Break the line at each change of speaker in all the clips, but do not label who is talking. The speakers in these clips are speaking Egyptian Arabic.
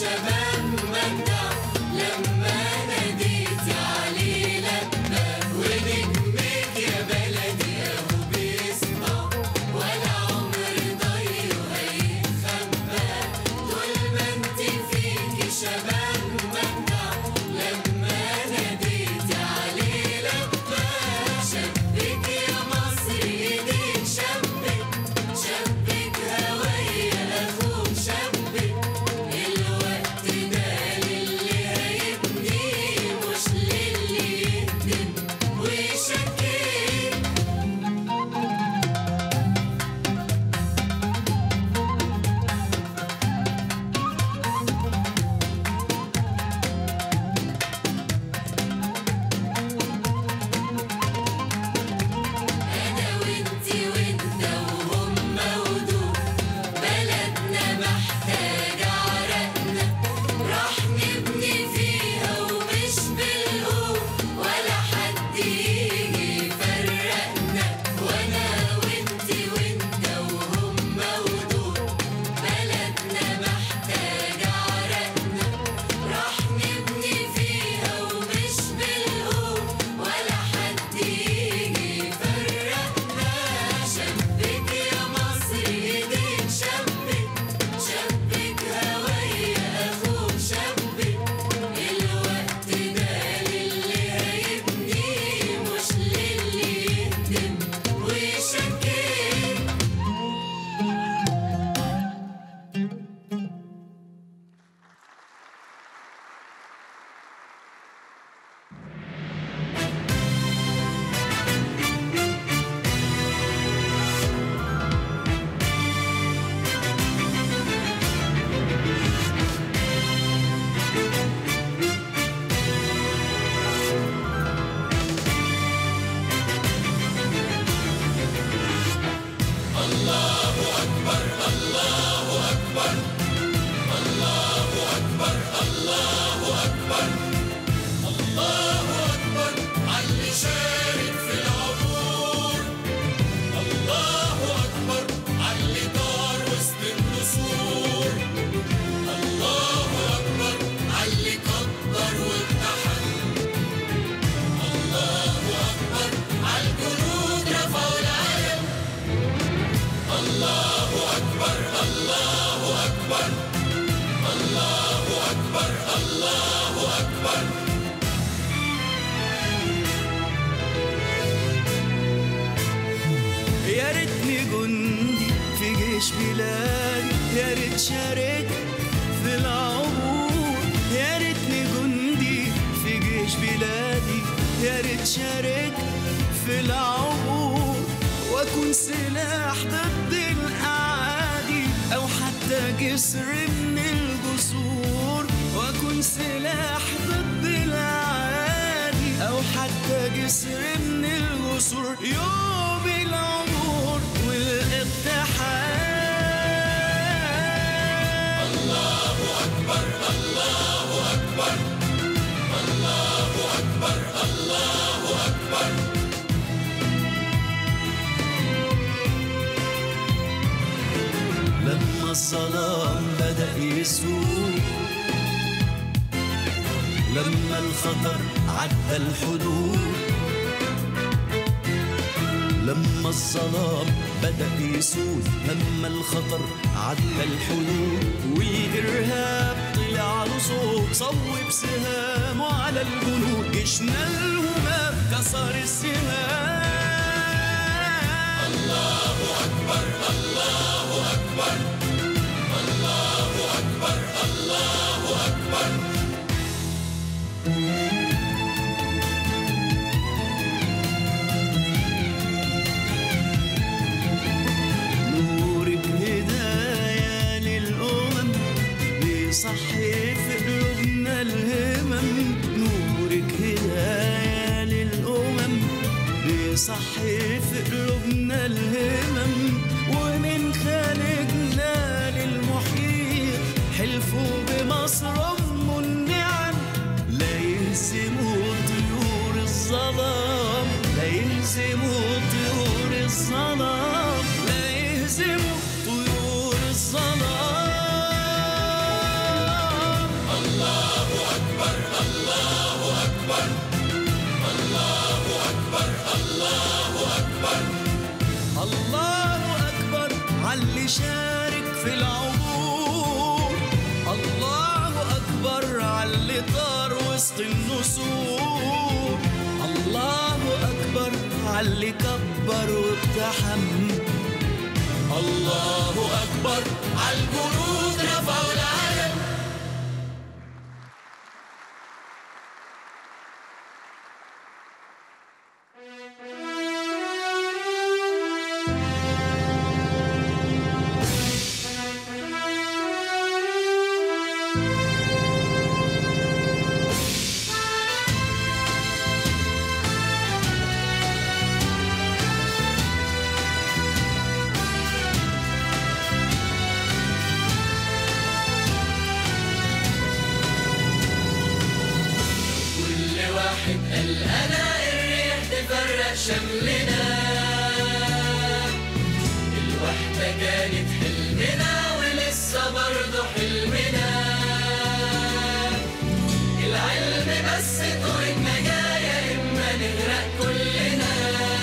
شباب مجدع لما ناديت عليه لبى ونجمك يا بلدي اهو بيسمع ولا عمر ضيه هيتخبى طول ما انت فيكي شباب مجدع لما ناديت عليه لبى شبك يا مصر ايديك شبك شبك هوايا اخوك شبك الوقت ده للي هيبني مش للي يهدم ويشكك أنا وإنتي وإنت وهم ودول بلدنا محتاجة عرقنا راح نبني فيها ومش بالقوة ولا حد يجي يفرقنا وأنا وإنتي وإنت وهم ودول بلدنا محتاجة عرقنا راح نبني فيها ومش بالقوة ولا حد يجي يفرقنا شبك يا مصر ايديك شبك شبك هوايا اخوك شبك الوقت ده للي هيبني مش للي يهدم ويشكك علي شارك في العبور الله أكبر علي دار وسط النسور الله أكبر علي كبر وامتحن الله أكبر عالجنود رفعوا العلم الله أكبر الله أكبر الله أكبر الله أكبر
يا ريتني جندي في جيش بلادي يا ريت شارك في العبور يا ريتني جندي في جيش بلادي يا ريت شارك في العبور واكون سلاح ضد الاعادي او حتى جسر من الجسور واكون سلاح ضد الاعادي او حتى جسر من الجسور يوم العبور والاتحاد لما الظلام بدأ يسوق لما الخطر عدى الحدود لما الظلام بدأ يسود لما الخطر عدى الحدود والإرهاب طلع له صوت صوب سهامه على الجنود جيشنا الهمام كسر السهام نورك هداية للأمم بيصحي في قلوبنا الهمم نورك هداية للأمم بيصحي في قلوبنا الهمم ومن خالقنا أكبر عاللي طار وسط النسور الله أكبر عاللي كبر واقتحم
الله أكبر عالجنود رفعوا العلم كل واحد قال أنا الريح تفرق شملنا الوحدة كانت حلمنا ولسه برضه حلمنا العلم بس طريق نجاة إما نغرق كلنا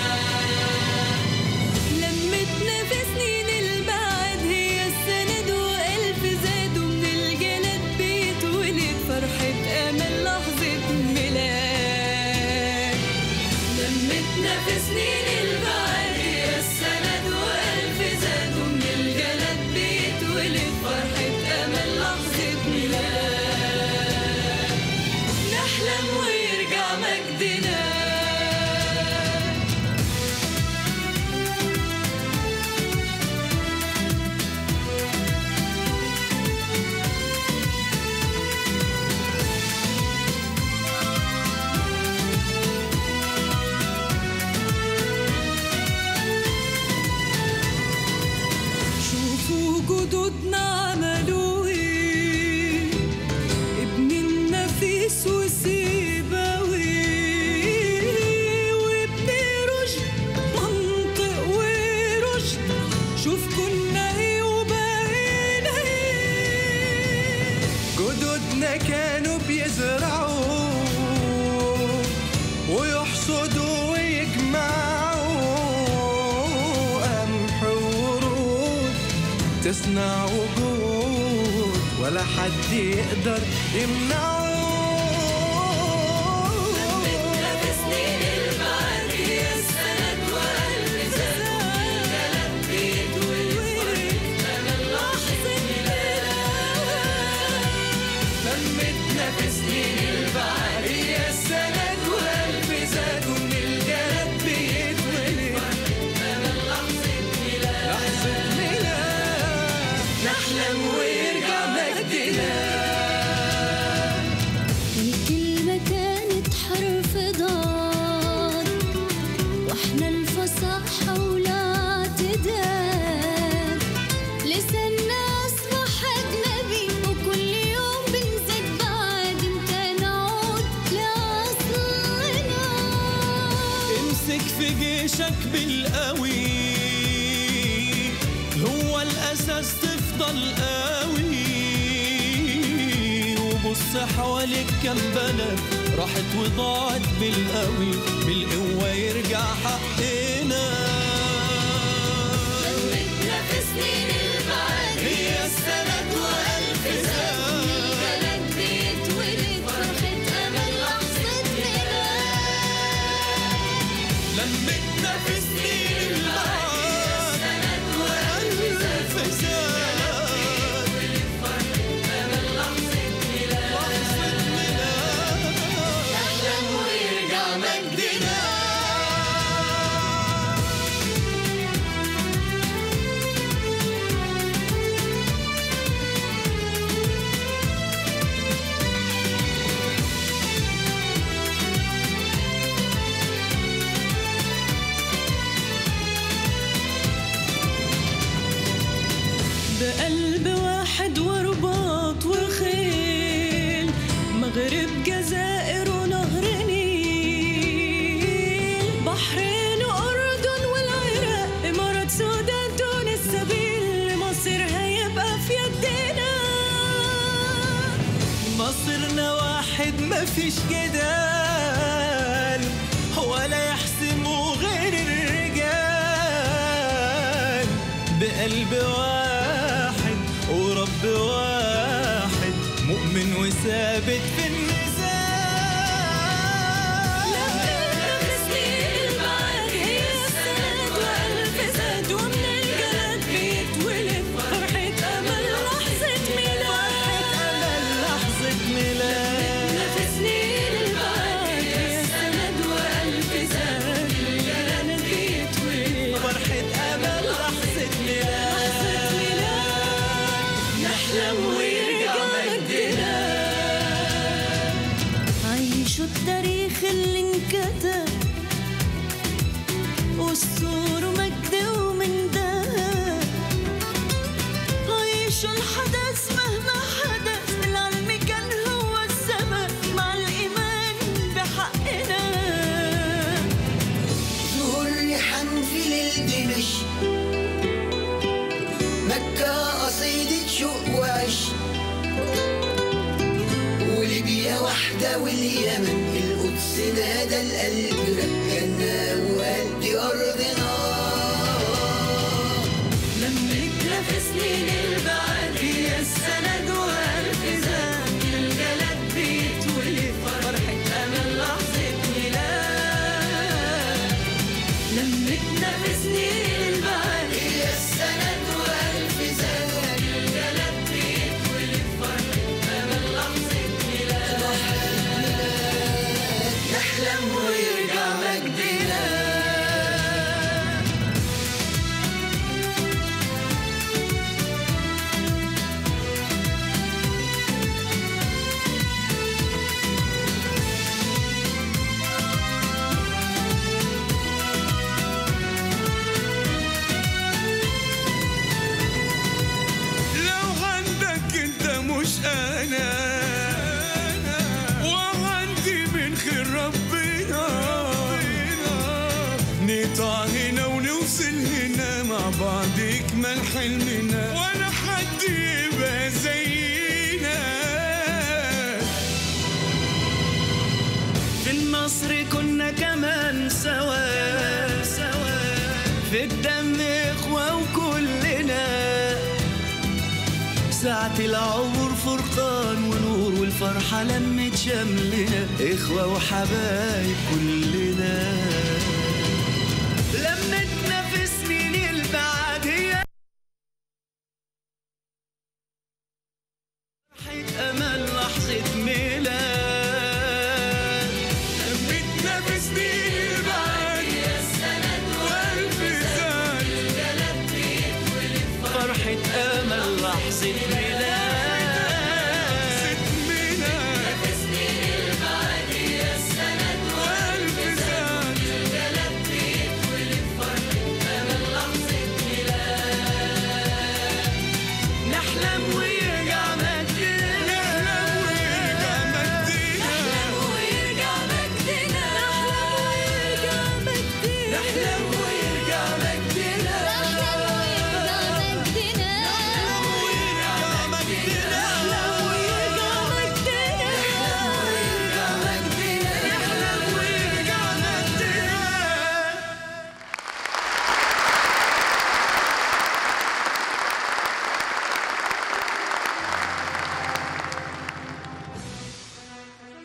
لمتنا في سنين البعد هي السند وألف زاد ومن الجلد بيتولد فرحة أمل لحظة ميلاد
لمتنا في سنين البعد هي السند وألف زاد ومن الجلد بيتولد فرحة أمل لحظة ميلاد نحلم ويرجع مجدنا
شوفوا جدودنا عملوا ايه ابن النفيس وسيبوي وابن رشد منطق ورشد شوف كنا ايه وبقينا ايه
جدودنا كانوا بيزرعوا ويحصدوا ويجمعوا قمح ورود تصنع وجود ولا حد يقدر يمنعه
لمتنا في سنين البعد هي السند وألف زاد ومن الجلد بيتولد فرحة أمل لحظة ميلاد لمتنا في سنين البعد هي السند وألف زاد ومن الجلد بيتولد أمل لحظة ميلاد نحلم ويرجع مجدنا
الكلمة كانت حرف ضاد واحنا الفصاحة والاعتدال لساننا أصبح أجنبي وكل يوم بنزيد بعد امتى نعود لأصلنا
امسك في جيشك بالقوي هو الاساس تفضل قوي وبص حواليك كم بلد راحت وضاعت بالقوي بالقوه يرجع حقنا
لمتنا في سنين البعد هي السند وألف زاد
الجلد بيتولد فرحة أمل لحظة ميلاد
لمتنا في سنين البعد وألف زاد
أمل لحظة ميلاد نحلم ويرجع مجدنا
بقلب واحد ورباط وخيل مغرب جزائر ونهر نيل بحرين وأردن والعراق إمارات سودان تونس سبيل مصر هيبقى في يدنا
مصيرنا واحد مفيش جدال ولا يحسموا غير الرجال بقلب واحد ورب واحد مؤمن مؤمن وثابت في النزال
لمتنا في سنين البعد هي السند وألف زاد ومن الجلد بيتولد فرحة أمل لحظة ميلاد
أمل لحظة ميلاد
في سنين البعد هي السند وألف زاد الجلد بيتولد
فرحة أمل لحظة ميلاد
نحلم ويرجع مجدنا
عيشوا التاريخ اللي انكتب والصور مجد ومن دهب عيشوا الحدث مهما حدث العلم كان هو السبب مع الإيمان بحقنا
ظهور ريحان في ليل دمشق مكة قصيدة شوق وعشق وليبيا واحدة واليمن القدس نادى القلب رجعنا وقال دي أرضنا
لمتنا في سنين البعد هي السند وألف زاد الجلد بيتولد فرحة أمل لحظة ميلاد لمتنا في سنين البعد
هي السند وألف زاد
الجلد بيتولد فرحة أمل لحظة ميلاد
نحلم ويرجع مجدنا
لو عندك انت مش انا وعندي من خير ربنا نقطع هنا ونوصل هنا مع بعض يكمل حلمنا ولا حد يبقى زينا في النصر كنا كمان سوا سوا في الدم اخوة وكلنا ساعة العمر فرقان ونور والفرحة لمت شملنا إخوة وحبايب كلنا لمتنا في سنين البعد هي فرحة أمل لحظة ميلاد لمتنا في سنين